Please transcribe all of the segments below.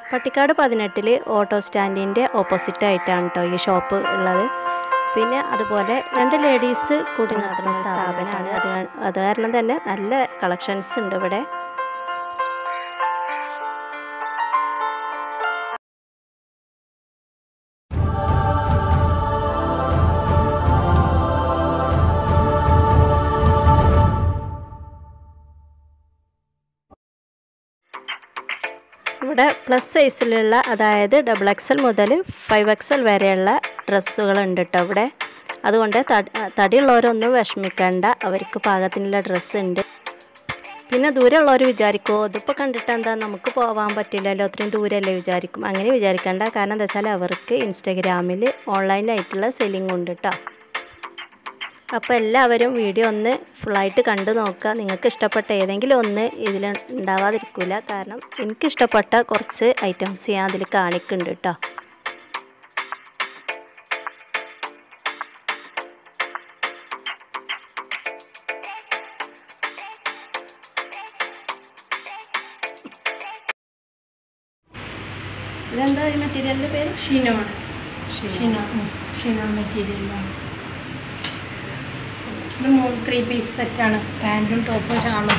പട്ടിക്കാട് പതിനെട്ടിൽ auto സ്റ്റാൻഡിൻ്റെ opposite ആയിട്ടാണ് കേട്ടോ ഈ ഷോപ്പ് ഉള്ളത് പിന്നെ അതുപോലെ രണ്ട് ലേഡീസ് കൂടി നടത്തുന്ന സ്ഥാപനമാണ് അത് കാ- അത് കാരണം തന്നെ നല്ല കളക്ഷൻസ് ഉണ്ട് ഇവിടെ ഇവിടെ പ്ലസ് സൈസിലുള്ള അതായത് ഡബിൾ എക്സൽ മുതൽ ഫൈവ് എക്സൽ വരെയുള്ള ഡ്രസ്സുകളുണ്ട് കേട്ടോ ഇവിടെ അതുകൊണ്ട് തടി തടിയുള്ളവരൊന്നും വിഷമിക്കണ്ട അവർക്ക് പാകത്തിനുള്ള ഡ്രസ്സ് ഉണ്ട് പിന്നെ ദൂരമുള്ളവർ വിചാരിക്കുമോ ഇതിപ്പോൾ കണ്ടിട്ട് എന്താ നമുക്ക് പോകാൻ പറ്റില്ലല്ലോ അത്രയും ദൂരമല്ലേ വിചാരിക്കും അങ്ങനെ വിചാരിക്കണ്ട കാരണം എന്താ വെച്ചാൽ അവർക്ക് ഇൻസ്റ്റഗ്രാമിൽ ഓൺലൈനായിട്ടുള്ള സെല്ലിംഗ് ഉണ്ട് കേട്ടോ അപ്പോൾ എല്ലാവരും വീഡിയോ ഒന്ന് ഫുള്ളായിട്ട് കണ്ടു നോക്കുക നിങ്ങൾക്ക് ഇഷ്ടപ്പെട്ട ഏതെങ്കിലും ഒന്ന് ഇതിൽ ഉണ്ടാവാതിരിക്കില്ല കാരണം എനിക്ക് ഇഷ്ടപ്പെട്ട കുറച്ച് ഐറ്റംസ് ഞാൻ അതിൽ കാണിക്കുന്നുണ്ട് കേട്ടോ ഇതെന്താ ഈ മെറ്റീരിയലിൻ്റെ പേര് ഷിനോൺ ഷിനോ ഷിനോൺ മെറ്റീരിയലാണ് ഇത് മൂന്ന് ത്രീ പീസ് സെറ്റാണ് പാൻറ്റും ടോപ്പും ഷാളും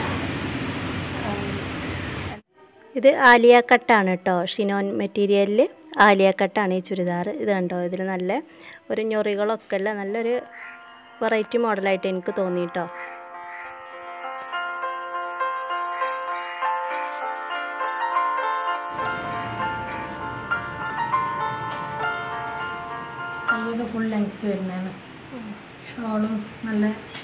ഇത് ആലിയ കട്ടാണ് കേട്ടോ ഷിനോൻ മെറ്റീരിയലിൽ ആലിയ കട്ടാണ് ഈ ചുരിദാർ ഇത് കണ്ടോ ഇതിൽ നല്ല ഒരു ഞൊറികളൊക്കെ ഉള്ള നല്ലൊരു വെറൈറ്റി മോഡലായിട്ട് എനിക്ക് തോന്നി കേട്ടോ കയ്യൊക്കെ ഫുൾ ലെങ്ത് വരുന്നതാണ് ഷാളും നല്ല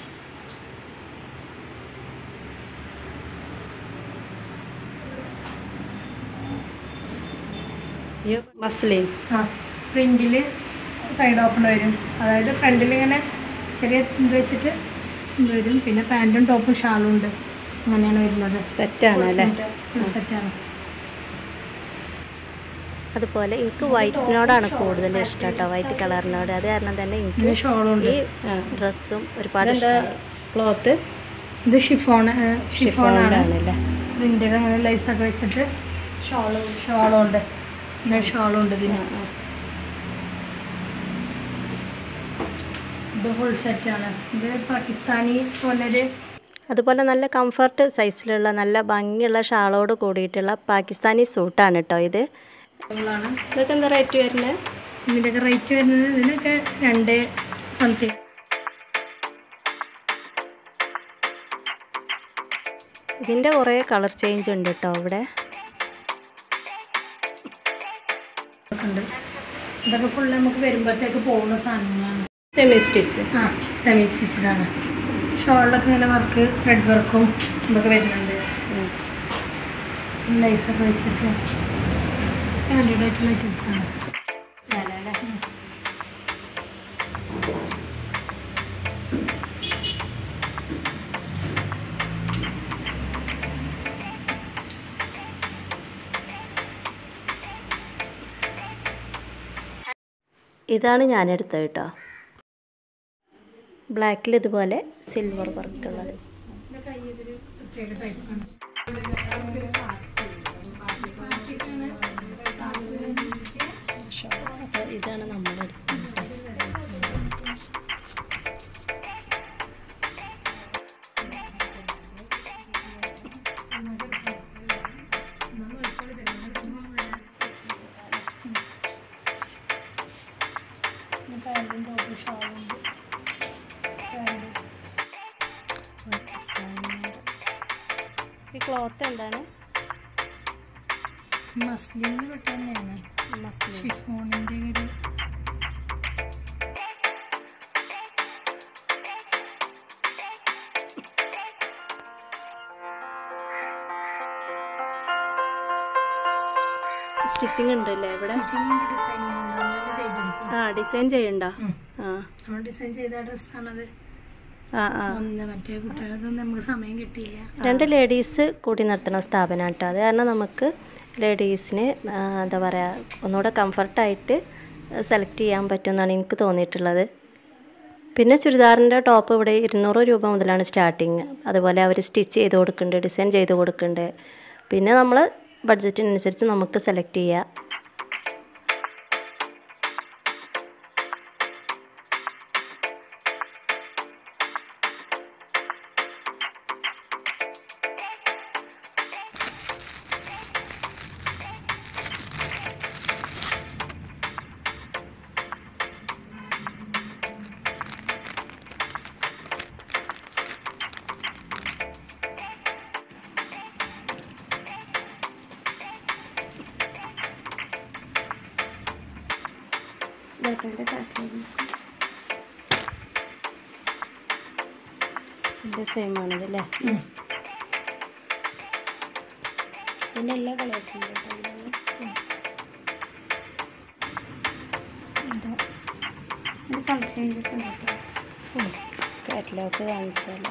ഈ മസ്ലിൻ ആ പ്രിൻറ്റിൽ സൈഡ് ഓപ്പൺ വരും അതായത് ഫ്രണ്ടിൽ ഇങ്ങനെ ചെറിയ ഇത് വെച്ചിട്ട് ഇത് വരും പിന്നെ പാൻറ്റും ടോപ്പും ഷാളും ഉണ്ട് അങ്ങനെയാണ് വരുന്നത് സെറ്റാണ് അല്ലേ ഫുൾ സെറ്റാണ് അതുപോലെ എനിക്ക് വൈറ്റിനോടാണ് കൂടുതൽ ഇഷ്ടം കേട്ടോ വൈറ്റ് കളറിനോട് അത് കാരണം തന്നെ എനിക്ക് പിന്നെ ഷാളും ഉണ്ട് ഈ ഡ്രസ്സും ഒരുപാട് ഇഷ്ടമായി ക്ലോത്ത് ഇത് ഷിഫോൺ ഷിഫോണാണ് ആണല്ലേ പ്രിന്റഡ് അങ്ങനെ ലൈസൊക്കെ വെച്ചിട്ട് ഷോളും ഷോളും ഉണ്ട് പിന്നെ ഷോളും ഉണ്ട് ഇതിന് ഇത് ഫുൾ സെറ്റാണ് ഇത് പാകിസ്ഥാനി പോലൊരു അതുപോലെ നല്ല കംഫർട്ട് സൈസിലുള്ള നല്ല ഭംഗിയുള്ള ഷാളോട് കൂടിയിട്ടുള്ള പാകിസ്ഥാനി സൂട്ടാണ് കേട്ടോ ഇത് ാണ് ഇതൊക്കെ എന്താ റേറ്റ് വരുന്നത് ഇതിൻ്റെയൊക്കെ റേറ്റ് വരുന്നത് ഇതിനൊക്കെ രണ്ട് സംതിങ് ഇതിൻ്റെ കുറേ കളർ ചേഞ്ച് ഉണ്ട് കേട്ടോ ഇവിടെ ഒക്കെ ഉണ്ട് ഇതൊക്കെ ഫുൾ നമുക്ക് വരുമ്പോഴത്തേക്ക് പോകുന്ന സാധനങ്ങളാണ് സെമി സ്റ്റിച്ച് ആ സെമി സ്റ്റിച്ചഡാണ് ഷോളിലൊക്കെ ഇങ്ങനെ വർക്ക് ത്രെഡ് വർക്കും ഇതൊക്കെ വരുന്നുണ്ട് ലൈസൊക്കെ വെച്ചിട്ട് സ്റ്റാൻഡേർഡ് ആയിട്ടുള്ള ഐറ്റംസ് ആണ് ഇതാണ് ഞാൻ എടുത്തത് കേട്ടോ ബ്ലാക്കിൽ ഇതുപോലെ സിൽവർ വർക്കുള്ളത് കയ്യൊരു പ്രത്യേക ടൈപ്പാണ് അപ്പോൾ ഇതാണ് നമ്മൾ എടുക്കുന്നത് പാൻറ്റും ടോപ്പും ഷോളും ഉണ്ട് ഈ ക്ലോത്ത് എന്താണ് മസ്ലിന് പെട്ട തന്നെയാണ് മസ്ലിൻ ഷിഫോണിൻ്റെ ഒരു സ്റ്റിച്ചിങ് ഉണ്ടല്ലേ ഇവിടെ സ്റ്റിച്ചിങ്ങിൻ്റെ ഡിസൈനിങ് ഉണ്ട് അങ്ങനെ ചെയ്ത് കൊടുക്കും ആ ഡിസൈൻ ചെയ്യണ്ട ഉം. ആ നമ്മൾ ഡിസൈൻ ചെയ്ത ഡ്രസ്സാണത് ആ ആ ഒന്ന് മറ്റേ കുട്ടികളതൊന്നും നമുക്ക് സമയം കിട്ടിയില്ല രണ്ട് ലേഡീസ് കൂടി നടത്തുന്ന സ്ഥാപനമാണ് കേട്ടോ അത് കാരണം നമുക്ക് ലേഡീസിന് ആ, എന്താ പറയുക ഒന്നുകൂടെ കംഫർട്ടായിട്ട് സെലക്ട് ചെയ്യാൻ പറ്റുമെന്നാണ് എനിക്ക് തോന്നിയിട്ടുള്ളത് പിന്നെ ചുരിദാറിൻ്റെ ടോപ്പ് ഇവിടെ ഇരുന്നൂറ് രൂപ മുതലാണ് സ്റ്റാർട്ടിങ് അതുപോലെ അവർ സ്റ്റിച്ച് ചെയ്ത് കൊടുക്കുന്നുണ്ട് ഡിസൈൻ ചെയ്ത് കൊടുക്കുന്നുണ്ട് പിന്നെ നമ്മൾ ബഡ്ജറ്റിനനുസരിച്ച് നമുക്ക് സെലക്ട് ചെയ്യാം ഇതിൻ്റെ സെയിം ആണത് അല്ലേ ഇതിൻ്റെ എല്ലാ കളേഴ്സും കാറ്റലോഗ് കാണിച്ചാൽ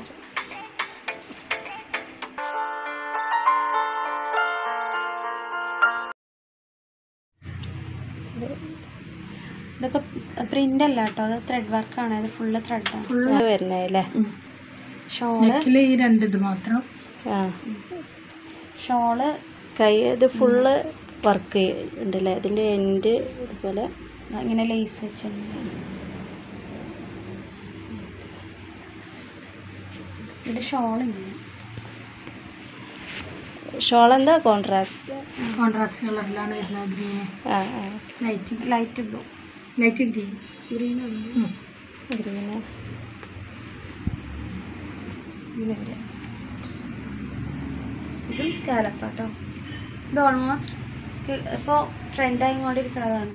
ഇതൊക്കെ പ്രിന്റ് അല്ല കേട്ടോ അത് ത്രെഡ് വർക്കാണ് ഇത് ഫുള്ള് ത്രെഡാണ് ഫുള്ള് വരുന്നതല്ലേ ഷോള് നെക്കിൽ ഈ രണ്ട് ഇത് മാത്രം ആ ഷോള് കൈ ഇത് ഫുള്ള് വർക്ക് ഉണ്ടല്ലേ ഇതിൻ്റെ എൻഡ് ഇതുപോലെ ഇങ്ങനെ ലേസ് വെച്ചിട്ടുണ്ട് ഇത് ഷോൾ ഇങ്ങനെ ഷോൾ എന്താ കോൺട്രാസ്റ്റ് കോൺട്രാസ്റ്റ് കളറിലാണ് വരുന്നത് ഗ്രീന് ആ ആ light light blue light green green ആണ് ഗ്രീന് ഇതിൻ്റെ ഇതും സ്കാലപ്പ് കേട്ടോ ഇത് ഓൾമോസ്റ്റ് ഇപ്പോൾ ട്രെൻഡായി കൊണ്ടിരിക്കുന്നതാണ്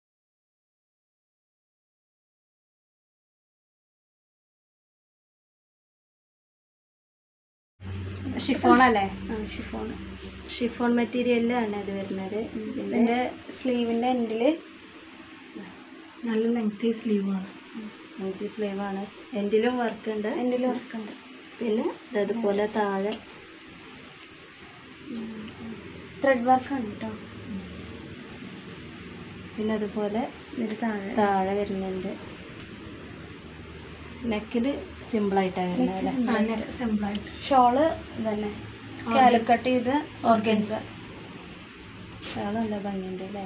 ഷിഫോൺ അല്ലേ ഷിഫോൺ ഷിഫോൺ മെറ്റീരിയലിലാണ് ഇത് വരുന്നത് ഇതിൻ്റെ ഇതിൻ്റെ സ്ലീവിൻ്റെ എൻഡിൽ നല്ല ലെങ്തി സ്ലീവാണ് ലെങ്തി സ്ലീവാണ് എൻഡിലും വർക്ക് ഉണ്ട് എൻഡിൽ വർക്കുണ്ട് പിന്നെ ഇത് അതുപോലെ താഴെ ത്രെഡ് വർക്കാണ് കേട്ടോ പിന്നെ അതുപോലെ ഇതിൽ താഴെ താഴെ വരുന്നുണ്ട് നെക്കിൽ സിമ്പിളായിട്ടാണ് വരുന്നത് അല്ലേ സിമ്പിളായിട്ട് ഷോള് ഇതന്നെ സ്കാലപ്പ് കട്ട് ചെയ്ത് ഓർഗൻസ ഷാൾ നല്ല ഭംഗിയുണ്ട് അല്ലേ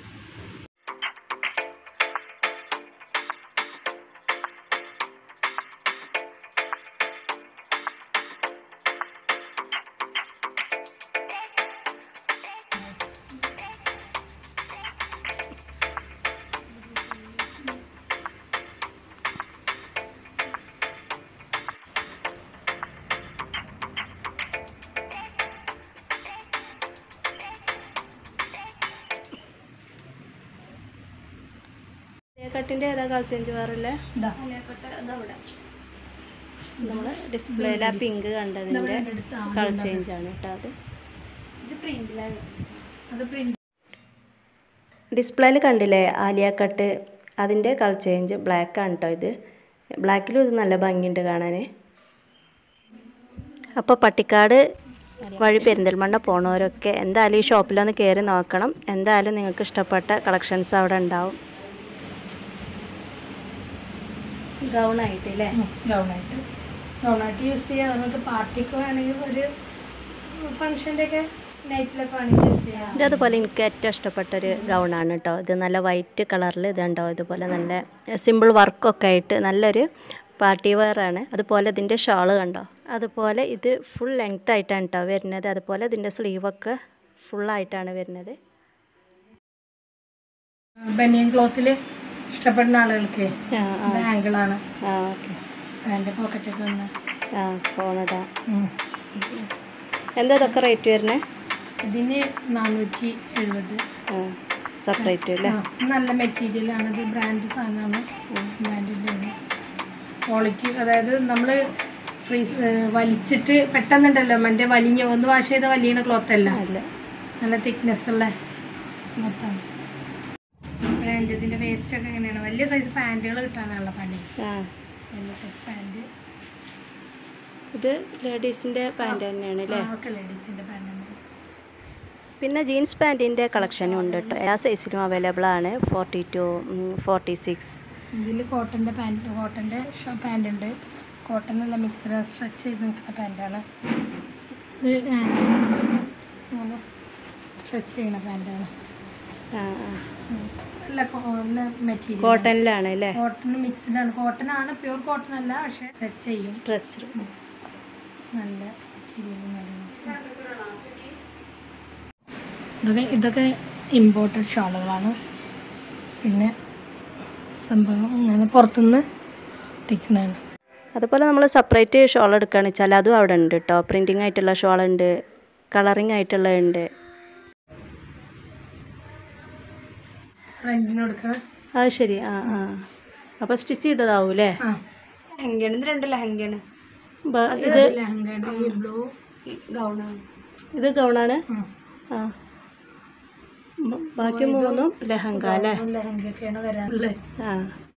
കട്ടിൻ്റെ ഏതാ കളർ ചേഞ്ച് വേറല്ലേ ഇതാ അതവിടെ നമ്മൾ ഡിസ്പ്ലേയിൽ ആ പിങ്ക് കണ്ടതിൻ്റെ കളർ ചേഞ്ച് ആണ് കേട്ടോ അത് ഇത് പ്രിന്റിലാണ് അത് പ്രിന്റ് ഡിസ്പ്ലേയിൽ കണ്ടില്ലേ ആലിയ കട്ട് അതിൻ്റെ കളർ ചേഞ്ച് ബ്ലാക്ക് ആണ് കേട്ടോ ഇത് ബ്ലാക്കിലും ഇത് നല്ല ഭംഗിയുണ്ട് കാണാൻ അപ്പോൾ പട്ടിക്കാട് വഴി പെരിന്തൽമണ്ണ പോണവരൊക്കെ എന്തായാലും ഈ ഷോപ്പിലൊന്ന് കയറി നോക്കണം എന്തായാലും നിങ്ങൾക്ക് ഇഷ്ടപ്പെട്ട കളക്ഷൻസ് അവിടെ ഉണ്ടാവും ഗൗണായിട്ട് അല്ലേ ഗൗണായിട്ട് ഗൗണായിട്ട് യൂസ് ചെയ്യാം നമുക്ക് പാർട്ടിക്ക് വേണമെങ്കിൽ ഒരു ഫംഗ്ഷൻ്റെ ഒക്കെ നൈറ്റിലൊക്കെ വേണമെങ്കിൽ യൂസ് ചെയ്യാം ഇത് അതുപോലെ എനിക്ക് ഏറ്റവും ഇഷ്ടപ്പെട്ടൊരു ഗൗണാണ് കേട്ടോ ഇത് നല്ല വൈറ്റ് കളറിൽ ഇതുണ്ടോ ഇതുപോലെ നല്ല സിമ്പിൾ വർക്കൊക്കെ ആയിട്ട് നല്ലൊരു പാർട്ടി വെയർ ആണ് അതുപോലെ ഇതിൻ്റെ ഷാള് കണ്ടോ അതുപോലെ ഇത് ഫുൾ ലെങ്ത് ആയിട്ടാണ് കേട്ടോ വരുന്നത് അതുപോലെ ഇതിൻ്റെ സ്ലീവൊക്കെ ഫുള്ളായിട്ടാണ് വരുന്നത് ബനിയൻ ക്ലോത്തിൽ ഇഷ്ടപ്പെടുന്ന ആളുകൾക്ക് ആ ആ ഇത് ആംഗിളാണ് ആ ഓക്കെ പാൻറ് പോക്കറ്റൊക്കെ ഒന്ന് ആ ഫോണിടാം ഉം. എന്താ ഇതൊക്കെ റേറ്റ് വരുന്നത് ഇതിന് നാനൂറ്റി എഴുപത് ആ സെപ്പറേറ്റ് അല്ലേ ആ, നല്ല മെറ്റീരിയലാണ് ഇത് ബ്രാൻഡ് സാധനമാണ് ബ്രാൻഡിൻ്റെ ക്വാളിറ്റി അതായത് നമ്മൾ ഫ്രീസ് വലിച്ചിട്ട് പെട്ടെന്നുണ്ടല്ലോ മറ്റേ വലിഞ്ഞ് ഒന്ന് വാഷ് ചെയ്ത വലിയ ക്ലോത്ത് അല്ല അല്ല നല്ല തിക്നെസ് ഉള്ള ക്ലോത്താണ് പാൻറ് ഇതിൻ്റെ വേസ്റ്റ് ഒക്കെ എങ്ങനെയാണ് വലിയ സൈസ് പാൻറ്റുകൾ കിട്ടാനുള്ള പണി ആ വലിയ സൈസ് പാൻറ് ഇത് ലേഡീസിൻ്റെ പാൻറ് തന്നെയാണ് അല്ലേ ഒക്കെ ലേഡീസിൻ്റെ പാൻറ് പിന്നെ ജീൻസ് പാൻറ്റിൻ്റെ കളക്ഷനും ഉണ്ട് കേട്ടോ എല്ലാ സൈസിലും അവൈലബിൾ ആണ് ഫോർട്ടി ടു ഫോർട്ടി സിക്സ് ഇതിൽ കോട്ടൻ്റെ പാൻറ് കോട്ടൻ്റെ പാൻറ് ഉണ്ട് കോട്ടൺ അല്ല മിക്സഡ് സ്ട്രെച്ച് ചെയ്ത് നിൽക്കുന്ന പാൻറ്റാണ് ഇത് ആ, അങ്ങനെ സ്ട്രെച്ച് ചെയ്യണ പാൻറ്റാണ് ആ ആ നല്ല കോ- നല്ല മെറ്റീരിയൽ കോട്ടണിലാണ് അല്ലേ കോട്ടൺ മിക്സ്ഡ് ആണ് കോട്ടൺ ആണ് പ്യൂർ കോട്ടൺ അല്ല പക്ഷെ സ്ട്രെച്ച് ചെയ്യും സ്ട്രെച്ച് നല്ല മെറ്റീരിയലും കാര്യങ്ങളും ഇതൊക്കെ ഇതൊക്കെ ഇമ്പോർട്ടഡ് ഷാളുകളാണ് പിന്നെ സംഭവം അങ്ങനെ പുറത്തുനിന്ന് എത്തിക്കുന്നതാണ് അതുപോലെ നമ്മൾ സെപ്പറേറ്റ് ഷോൾ എടുക്കുകയാണെന്ന് വെച്ചാൽ അതും അവിടെ ഉണ്ട് കേട്ടോ പ്രിൻറ്റിങ് ആയിട്ടുള്ള ഷോൾ ഉണ്ട് കളറിങ് ആയിട്ടുള്ള ഉണ്ട് റെൻറ്റിന് കൊടുക്കണം അത് ശരി ആ ആ അപ്പോൾ സ്റ്റിച്ച് ചെയ്തതാവൂലേ ആ ലെഹങ്കയാണ് ഇത് രണ്ട് ലെഹങ്കയാണ് ബ- ഇത് ലെഹങ്കയുടെ ഈ ബ്ലൂ ഗൗണാണ് ഇത് ഗൗണാണ് ആ മ- ബാക്കി മൂന്നും ലെഹങ്ക അല്ലേ ലെഹങ്കയൊക്കെയാണ് വരാറുള്ളത് ആ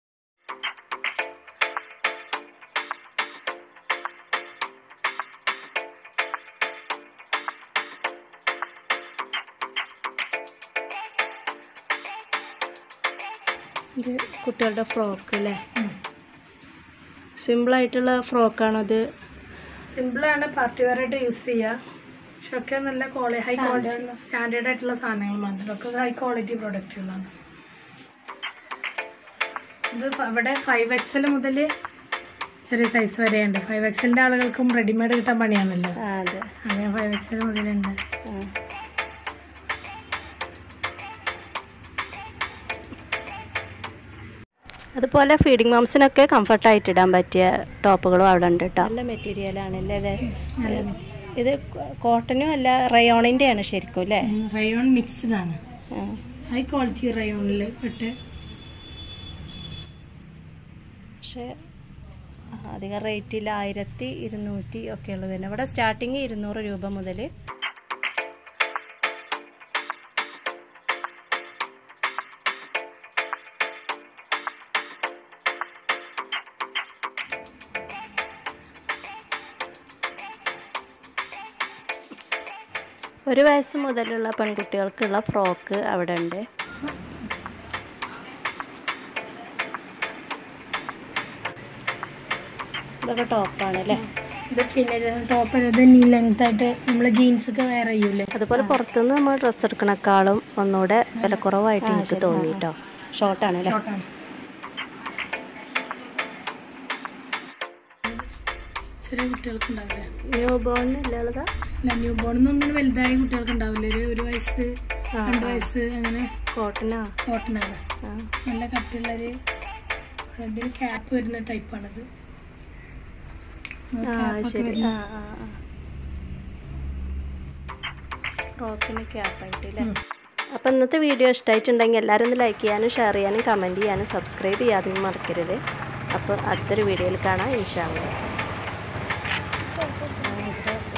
ഇത് കുട്ടികളുടെ ഫ്രോക്ക് അല്ലേ സിമ്പിളായിട്ടുള്ള ഫ്രോക്കാണത് സിമ്പിളാണ് പാർട്ടി വെയർ ആയിട്ട് യൂസ് ചെയ്യുക പക്ഷെ ഒക്കെ നല്ല ക്വാളിറ്റി ഹൈ ക്വാളിറ്റി സ്റ്റാൻഡേർഡ് ആയിട്ടുള്ള സാധനങ്ങളാണ് ഇതൊക്കെ ഹൈ ക്വാളിറ്റി പ്രൊഡക്റ്റുകളാണ് ഇത് ഫ- ഇവിടെ ഫൈവ് എക്സൽ മുതൽ ചെറിയ സൈസ് വരെയുണ്ട് ഫൈവ് എക്സലിൻ്റെ ആളുകൾക്കും റെഡിമെയ്ഡ് കിട്ടാൻ പണിയാണല്ലോ ആ അതെ അങ്ങനെ ഫൈവ് എക്സൽ മുതലുണ്ട് ആ അതുപോലെ ഫീഡിങ് മംസിനൊക്കെ കംഫർട്ടായിട്ട് ഇടാൻ പറ്റിയ ടോപ്പുകളും അവിടെ ഉണ്ട് കേട്ടോ നല്ല മെറ്റീരിയലാണല്ലേ ഇത് ഇത് കോട്ടനും അല്ല റയോണിൻ്റെ ആണ് ശരിക്കും അല്ലേ റയോൺ മിക്സ്ഡ് ആണ് ആ. ഹൈ ക്വാളിറ്റി റയോണിൽ ഇട്ട് പക്ഷേ ആ, അധികം റേറ്റിൽ ആയിരത്തി ഇരുന്നൂറ്റി ഒക്കെ ഉള്ളത് തന്നെ ഇവിടെ സ്റ്റാർട്ടിങ് ഇരുന്നൂറ് രൂപ മുതൽ ഒരു വയസ്സ് മുതലുള്ള പെൺകുട്ടികൾക്കുള്ള ഫ്രോക്ക് അവിടെ ഉണ്ട് ഇതൊക്കെ ടോപ്പാണ് അല്ലേ ഇത് പിന്നെ ടോപ്പ് ഇത് നീ ലെങ്ത് ആയിട്ട് നമ്മൾ ജീൻസ് ഒക്കെ വെയർ ചെയ്യൂലേ അതുപോലെ പുറത്തുനിന്ന് നമ്മൾ ഡ്രസ്സ് എടുക്കണേക്കാളും ഒന്നുകൂടെ വിലക്കുറവായിട്ട് എനിക്ക് തോന്നി കേട്ടോ ഷോർട്ടാണ് അല്ലേ ഷോർട്ടാണ് ചെറിയ കുട്ടികൾക്ക് ഉണ്ടാവില്ലേ ന്യൂ ബോൺ ഇല്ലതാ അല്ല ന്യൂ ബോർണിൽ ഒന്നും വലുതായ കുട്ടികൾക്ക് ഉണ്ടാവില്ല ഒരു ഒരു വയസ്സ് രണ്ട് വയസ്സ് അങ്ങനെ കോട്ടനാ കോട്ടൺ ആണ് ആ നല്ല കട്ടിയുള്ളൊരു ഇതിന് ക്യാപ്പ് വരുന്ന ടൈപ്പാണിത് ആ ശരി ആ ആ ആ ഫ്രോക്കിന് ക്യാപ്പായിട്ട് അല്ലേ അപ്പം ഇന്നത്തെ വീഡിയോ ഇഷ്ടമായിട്ടുണ്ടെങ്കിൽ എല്ലാവരും ഒന്ന് ലൈക്ക് ചെയ്യാനും ഷെയർ ചെയ്യാനും കമൻറ്റ് ചെയ്യാനും സബ്സ്ക്രൈബ് ചെയ്യാനും മറക്കരുത് അപ്പോൾ അടുത്തൊരു വീഡിയോയിൽ കാണാം ഇൻഷാല്ല